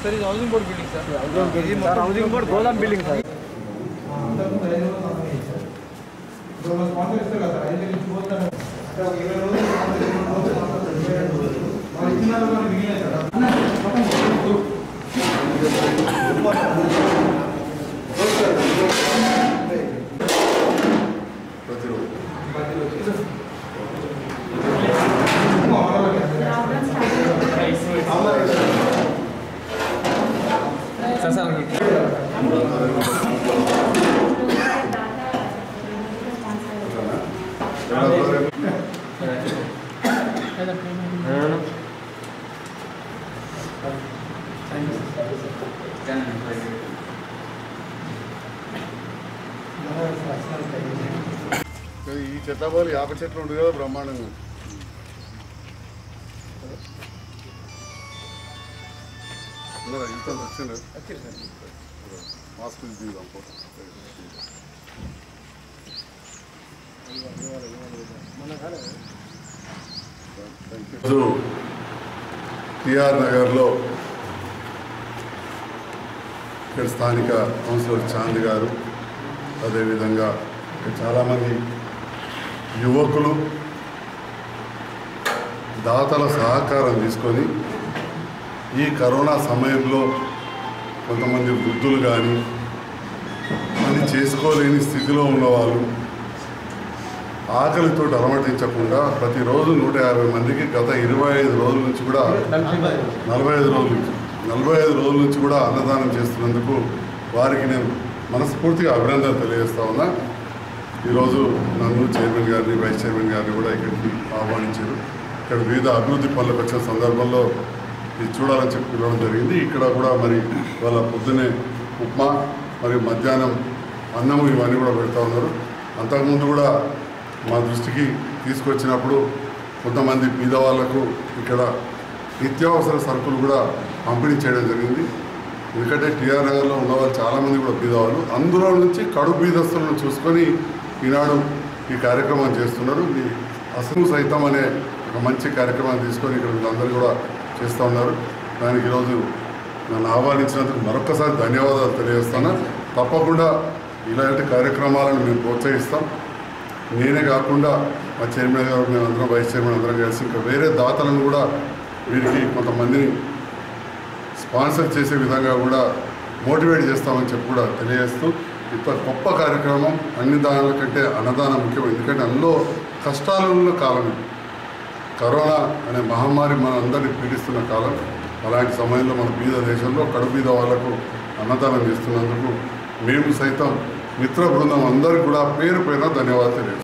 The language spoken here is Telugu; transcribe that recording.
సార్ ఇది housing board building sir sir housing board గోదాం బిల్డింగ్ సార్ సార్ సార్ ఈ చెట్లబాలు యాప చెట్లు ఉండు కదా బ్రహ్మాండంగా ఉన్నారా? ఇంత వచ్చిండ్రా? మాస్క్ తీద్దాం పో. ఈరోజు టిఆర్ నగర్లో ఇక్కడ స్థానిక కౌన్సిలర్ చాంద్ గారు అదేవిధంగా ఇక్కడ చాలామంది యువకులు దాతల సహకారం తీసుకొని ఈ కరోనా సమయంలో కొంతమంది వృద్ధులు కానీ పని చేసుకోలేని స్థితిలో ఉన్నవాళ్ళు ఆకలితో అలమటించకుండా ప్రతిరోజు నూట యాభై మందికి గత ఇరవై ఐదు రోజుల నుంచి కూడా నలభై ఐదు రోజుల నుంచి నలభై ఐదు రోజుల నుంచి కూడా అన్నదానం చేస్తున్నందుకు వారికి నేను మనస్ఫూర్తిగా అభినందనలు తెలియజేస్తా ఉన్నా ఈరోజు నన్ను చైర్మన్ గారిని వైస్ చైర్మన్ గారిని కూడా ఇక్కడికి ఆహ్వానించారు ఇక్కడ వివిధ అభివృద్ధి పనులకు వచ్చిన సందర్భంలో ఇది చూడాలని చెప్పి పిలవడం జరిగింది ఇక్కడ కూడా మరి వాళ్ళ పొద్దునే ఉప్మా మరి మధ్యాహ్నం అన్నము ఇవన్నీ కూడా పెడతా ఉన్నారు అంతకుముందు కూడా మా దృష్టికి తీసుకొచ్చినప్పుడు కొంతమంది బీద వాళ్లకు ఇక్కడ నిత్యావసర సరుకులు కూడా పంపిణీ చేయడం జరిగింది ఎందుకంటే టీఆర్ నగర్లో ఉన్నవాళ్ళు చాలామంది కూడా బీదవాళ్ళు అందులో నుంచి కడు బీదస్తులను చూసుకొని ఈనాడు ఈ కార్యక్రమం చేస్తున్నారు ఈ అసలు సైతం అనే ఒక మంచి కార్యక్రమాన్ని తీసుకొని ఇక్కడ వీళ్ళందరూ కూడా చేస్తూ ఉన్నారు దానికి ఈరోజు నన్ను ఆహ్వానించినందుకు మరొకసారి ధన్యవాదాలు తెలియజేస్తాను తప్పకుండా ఇలాంటి కార్యక్రమాలను మేము ప్రోత్సహిస్తాం నేనే కాకుండా మా చైర్మన్ గారు మేము అందరం వైస్ చైర్మన్ అందరం కలిసి ఇంకా వేరే దాతలను కూడా వీరికి కొంతమందిని స్పాన్సర్ చేసే విధంగా కూడా మోటివేట్ చేస్తామని చెప్పి కూడా తెలియజేస్తూ ఇంత గొప్ప కార్యక్రమం అన్ని దానాల కంటే అన్నదానం ముఖ్యం ఎందుకంటే అందులో కష్టాలు ఉన్న కాలం ఇది. కరోనా అనే మహమ్మారి మన అందరినీ పీడిస్తున్న కాలం అలాంటి సమయంలో మన బీద దేశంలో కడు బీద వాళ్లకు అన్నదానం చేస్తున్నందుకు మేము సైతం మిత్ర బృందం అందరికీ కూడా పేరు పైన ధన్యవాదాలు తెలియజేస్తాం